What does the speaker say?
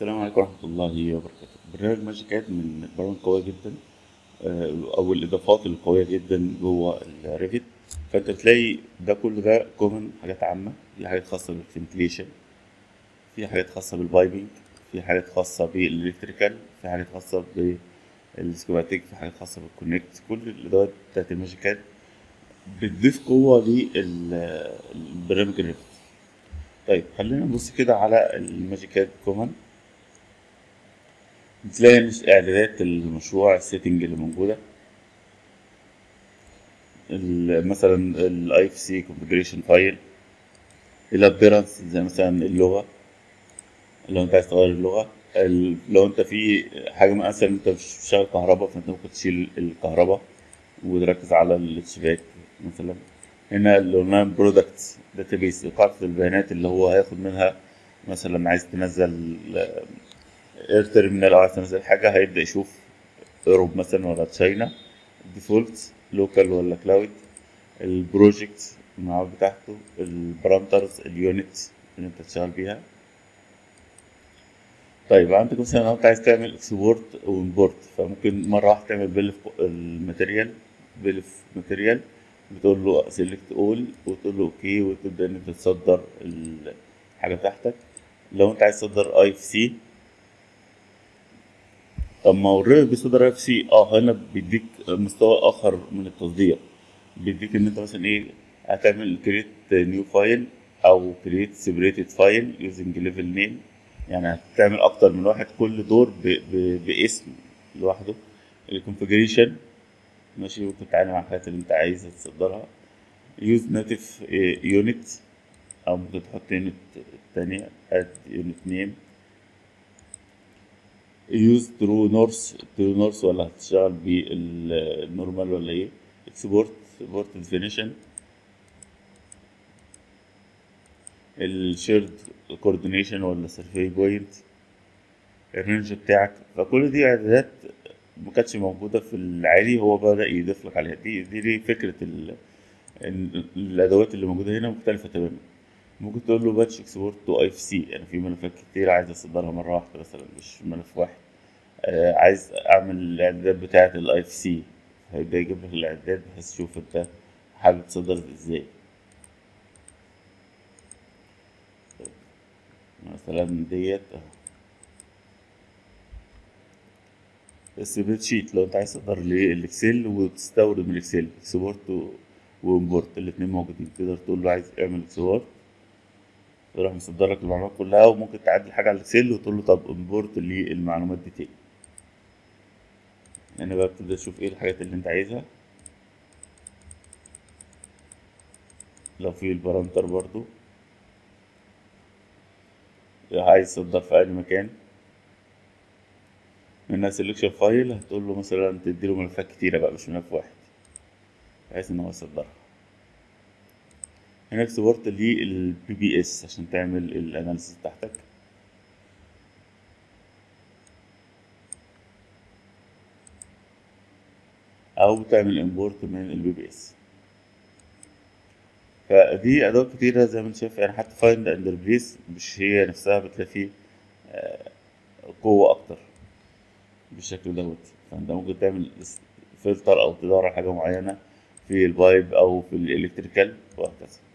السلام عليكم ورحمة الله وبركاته برنامج ماجيكات من البرامج القوية جدا آه، أو الإضافات القوية جدا جوه الريفت فأنت بتلاقي ده كل ده كومن حاجات عامة في حاجات خاصة بالفنتليشن في حاجات خاصة بالبايبنج في حاجات خاصة بالإلكتريكال في حاجات خاصة بالسكيماتيك في حاجات خاصة بالكونكت كل الإضافات بتاعت الماجيكات بتضيف قوة للبرنامج الريفت طيب خلينا نبص كده على الماجيكات كومن بتلاقي اعدادات المشروع السيتنج اللي موجوده ال- مثلا الاي اف سي كونفجريشن فايل الابيرنس زي مثلا اللغه لو انت عايز تغير اللغه ال- لو انت في حاجه مثلا انت مش بتشتغل كهرباء فانت ممكن تشيل الكهرباء وتركز على الشباك مثلا هنا الاونلاين برودكت داتابيس قاعده البيانات اللي هو هياخد منها مثلا عايز تنزل اير تيرمينال او عايز تنزل حاجه هيبدا يشوف اوروب مثلا ولا تشاينا ديفولت لوكال ولا كلاود البروجكت المعاد بتاعته البارامترز اليونت اللي انت تشتغل بيها طيب عندك مثلا لو انت عايز تعمل اكسبورت وامبورت فممكن مره واحده تعمل بيل الماتيريال بيل ماتيريال بتقول له سيلكت اول وتقول له اوكي وتبدا ان انت تصدر الحاجه بتاعتك لو انت عايز تصدر اي اف سي طب ما هو الريفت بيصدر اف سي اه هنا بيديك مستوى اخر من التصدير بيديك ان انت مثلا ايه هتعمل كريت نيو فايل او كريت سيبريتد فايل يوزنج ليفل نيم يعني هتعمل اكتر من واحد كل دور ب... ب... باسم لوحده الكونفجريشن ماشي ممكن تتعامل مع الحاجات اللي انت عايز تصدرها يوز ناتيف يونت او ممكن تحط يونت تانية اد يونت نيم يوز ترو نورث ترو نورث ولا هتشتغل بالنورمال ولا ايه اكسبورت اكسبورت ديفينيشن الشيرد كوردينيشن ولا سيرفي بوينت الرينج بتاعك فكل دي اعدادات ما كانتش موجوده في العادي هو بدا يضيف لك عليها دي دي, دي فكره ال... ال- الادوات اللي موجوده هنا مختلفه تماما ممكن تقول له باتش اكسبورت تو اي اف سي يعني في ملفات كتير عايز اصدرها مره واحده مثلا مش ملف واحد آه عايز اعمل الاعدادات بتاعه الاي اف سي هيبدا يجيب لك الاعدادات بحيث تشوف انت حابب تصدر ازاي مثلا ديت اهو السبريد شيت لو انت عايز تصدر للاكسل وتستورد من الاكسل اكسبورت وامبورت الاتنين موجودين تقدر تقول له عايز اعمل اكسبورت يروح مصدر لك المعلومات كلها وممكن تعدل حاجه على الاكسل وتقول له طب امبورت للمعلومات دي تاني هنا بقى بتبدا تشوف ايه الحاجات اللي انت عايزها لو في البارامتر برضو عايز تصدر في اي مكان منها سيلكشن فايل هتقول له مثلا تديله ملفات كتيرة بقى مش ملف واحد بحيث ان هو يصدرها هنا اكسبورت للبي بي اس عشان تعمل الاناليسيس بتاعتك او تعمل امبورت من البي بي اس فدي ادوات كتيرة زي ما انت شايف يعني حتى فايند اند ريبليس مش هي نفسها بتلاقي فيه آه، قوة اكتر بالشكل دوت فانت ممكن تعمل فلتر او تدور على حاجة معينة في البايب او في الالكتريكال وهكذا